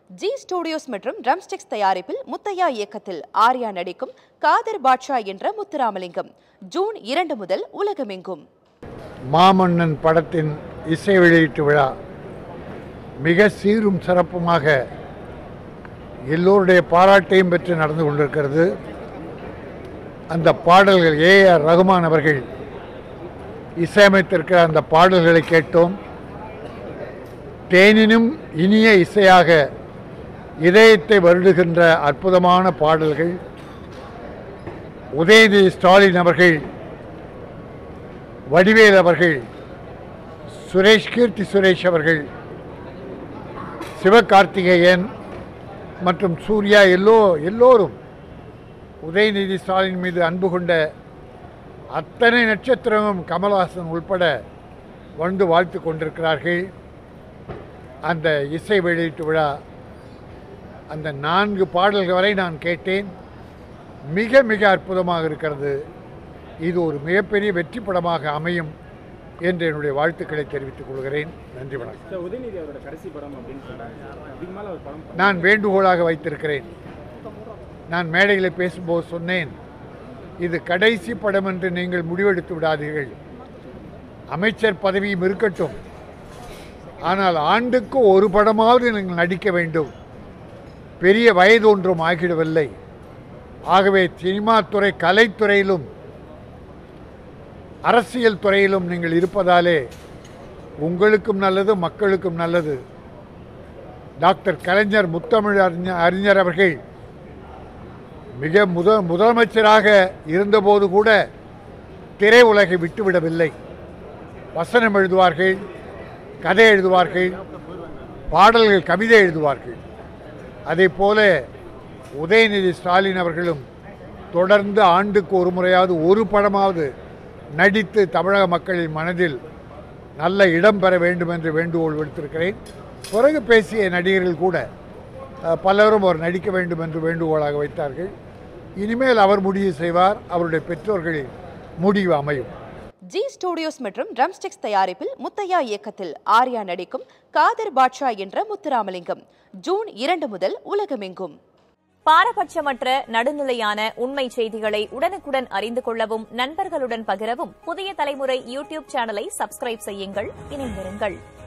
G studios மற்றும் Drumsticks தயாரிப்பில் முத்தையா இயக்கத்தில் ஆர்யா நடிக்கும் காதர் பாட்ஷா என்ற முத்துராமலிங்கம் ஜூன் இரண்டு முதல் உலகமெங்கும் மாமன்னன் படத்தின் இசை வெளியீட்டு விழா மிக சீரும் சிறப்புமாக எல்லோருடைய பாராட்டையும் பெற்று நடந்து கொண்டிருக்கிறது அந்த பாடல்கள் ஏ ஆர் ரகுமான் அவர்கள் இசையமைத்திருக்கிற அந்த பாடல்களை கேட்டோம் தேனினும் இனிய இசையாக இதயத்தை வருடுகின்ற அற்புதமான பாடல்கள் உதயநிதி ஸ்டாலின் அவர்கள் வடிவேல் அவர்கள் சுரேஷ் கீர்த்தி சுரேஷ் அவர்கள் சிவகார்த்திகேயன் மற்றும் சூர்யா எல்லோ எல்லோரும் உதயநிதி ஸ்டாலின் மீது அன்பு கொண்ட அத்தனை நட்சத்திரமும் கமல்ஹாசன் உள்பட வந்து வாழ்த்து கொண்டிருக்கிறார்கள் அந்த இசை வெளியீட்டு விழா அந்த நான்கு பாடல்கள் வரை நான் கேட்டேன் மிக மிக அற்புதமாக இருக்கிறது இது ஒரு மிகப்பெரிய வெற்றி படமாக அமையும் என்று என்னுடைய வாழ்த்துக்களை தெரிவித்துக் கொள்கிறேன் நன்றி வணக்கம் சார் உதயநிதி அவரோட கடைசி படம் அப்படின்னு சொல்றாங்க இதுக்கு மேல அவர் படம் பண்ண- நான் வேண்டுகோளாக வைத்திருக்கிறேன் நான் மேடையில் பேசும்போது சொன்னேன் இது கடைசி படம் என்று நீங்கள் முடிவெடுத்து விடாதீர்கள் அமைச்சர் பதவியும் இருக்கட்டும் ஆனால் ஆண்டுக்கு ஒரு படமாவது நீங்கள் நடிக்க வேண்டும் பெரிய வயது ஒன்றும் ஆகிடவில்லை ஆகவே சினிமா துறை கலைத்துறையிலும் அரசியல் துறையிலும் நீங்கள் இருப்பதாலே உங்களுக்கும் நல்லது மக்களுக்கும் நல்லது டாக்டர் கலைஞர் முத்தமிழ் அறிஞர் அறிஞர் அவர்கள் மிக முத முதலமைச்சராக இருந்தபோது கூட திரையுலகை விட்டுவிடவில்லை வசனம் எழுதுவார்கள் கதை எழுதுவார்கள் பாடல்கள் கவிதை எழுதுவார்கள் அதே போல உதயநிதி ஸ்டாலின் அவர்களும் தொடர்ந்து ஆண்டுக்கு ஒரு முறையாவது ஒரு படமாவது நடித்து தமிழக மக்களின் மனதில் நல்ல இடம் பெற வேண்டும் என்று வேண்டுகோள் விடுத்திருக்கிறேன் பிறகு பேசிய நடிகர்கள் கூட அஹ், பலரும் அவர் நடிக்க வேண்டும் என்று வேண்டுகோளாக வைத்தார்கள் இனிமேல் அவர் முடிவு செய்வார் அவருடைய பெற்றோர்களின் முடிவு அமையும் ஜி ஸ்டுடியோஸ் மற்றும் ட்ரம்ஸ்டிக்ஸ் தயாரிப்பில் முத்தையா இயக்கத்தில் ஆர்யா நடிக்கும் காதர் பாட்ஷா என்ற முத்துராமலிங்கம் ஜூன் இரண்டு முதல் உலகமெங்கும் பாரபட்சமற்ற நடுநிலையான உண்மை செய்திகளை உடனுக்குடன் அறிந்து கொள்ளவும் நண்பர்களுடன் பகிரவும் புதிய தலைமுறை யூடியூப் சேனலை சப்ஸ்கிரைப் செய்யுங்கள் இணைந்திருங்கள்